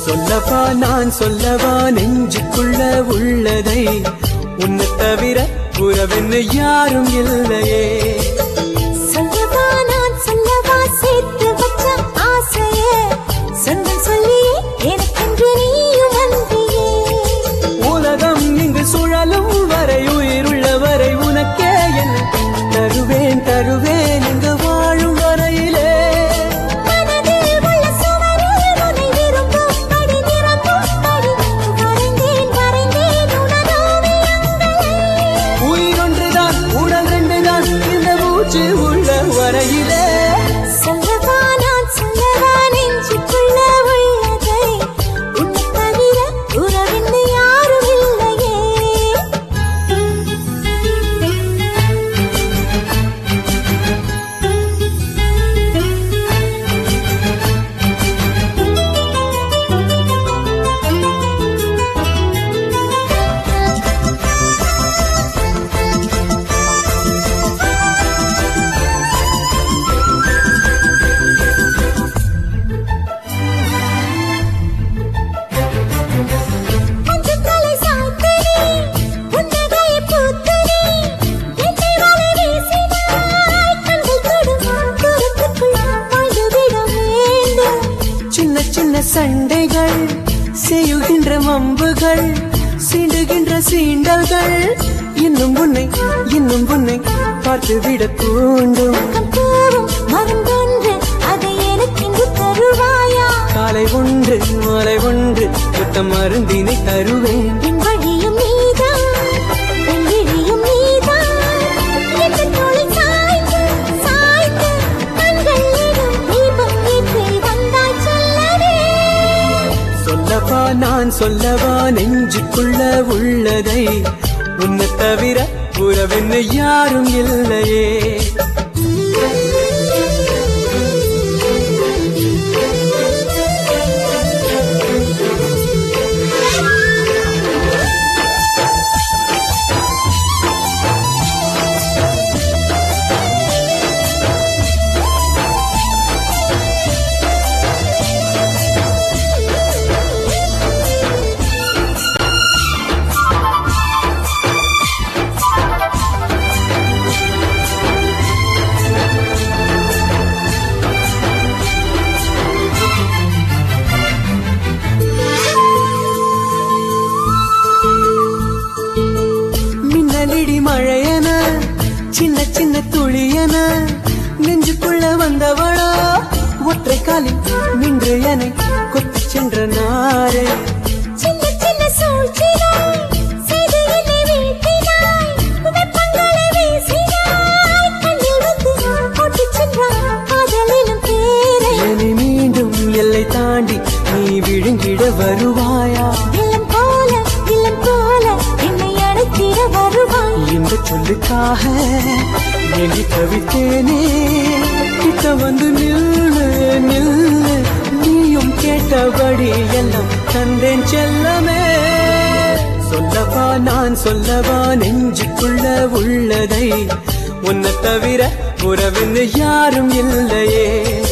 சொல்லவா நான் சொல்லவா நெஞ்சுக்குள்ள உள்ளதை உன்னை தவிர உறவென்னு யாரும் இல்லையே சொல்லவா நான் சொல்லவா சேர்த்து வச்ச ஆசையே சொந்தம் சொல்லியே எனக்கென்று நீயும் வந்தியே உலகம் இங்கு சுழலும் வரை உயிருள்ள வரை உனக்கே என் தருவேன் தருவேன் இங்கு வாழும் வரையிலே மனதில் உள்ள சுவரில் உன்னை விரும்பும்படி நிரம்பும்படி வரைந்தேன் வரைந்தேன் உனதோவியங்களை உயிரொன்றுதான் உடல் ரெண்டுதான் இந்த மூச்சு உள்ள வரையிலே சொல்லவா நான் சொல்லவா நெஞ்சுக்குள்ள உள்ளதை உன்னை தவிர உறவென்று யாரும் இல்லையே கொஞ்சம் தலை சாய்த்தனே, புன்னகையை பூத்தனே, என்னை வலை வீசினாய், கண்கள் தொடும் தூரத்துக்குள் வாழ்ந்துவிட வேண்டும். சின்ன சின்ன சண்டைகள் செய்யுகின்ற வம்புகள் சீண்டுகின்ற சீண்டல்கள் இன்னும் உன்னை இன்னும் உன்னை பார்த்து விட தூண்டும் பக்கம் தோறும் மருந்தொன்று, அதை எனக்கென்று தருவாயா? காலை ஒன்று மாலை ஒன்று புத்த மருந்தினை தருவேன் என் வழியும் நீதான், என் விழியும் நீதான். என் தோளில் சாய்ந்து, சாய்ந்து, கண்கள் எனும் தீபம் ஏற்றி வந்தாய் சொல்லவே சொல்லவா நான் சொல்லவா நெஞ்சுக்குள்ள உள்ளதை உன்னை தவிர உறவென்னு யாரும் இல்லையே மின்னலிடி மழையன சின்ன சின்ன துளியன நெஞ்சுக்குள்ள வந்தவளோ ஒற்றை காலில் நின்று என்னை கொத்தி சென்ற நாரே சின்ன சின்ன சூழ்ச்சிகள் செய்து என்னை வீழ்த்தினாய். வெப்பங்களை வீசினாய். கண்ணில் வந்து ஓட்டிச் சென்றாய். காதலிலும் பேரை என்னை மீண்டும் எல்லை தாண்டி நீ விழுங்கிட வருவாயா இல்லம் போல இல்லம் போல என்னை அழைத்திட வருவாய் இந்த சொல்லுக்காக என்னை தவித்தேனே கிட்ட வந்து நில்லு நில்லு நீயும் கேட்டபடி எல்லாம் தந்தேன் செல்லமே சொல்லவா நான் சொல்லவா நெஞ்சுக்குள்ள உள்ளதை உன்னை தவிர உறவென்னு யாரும் இல்லையே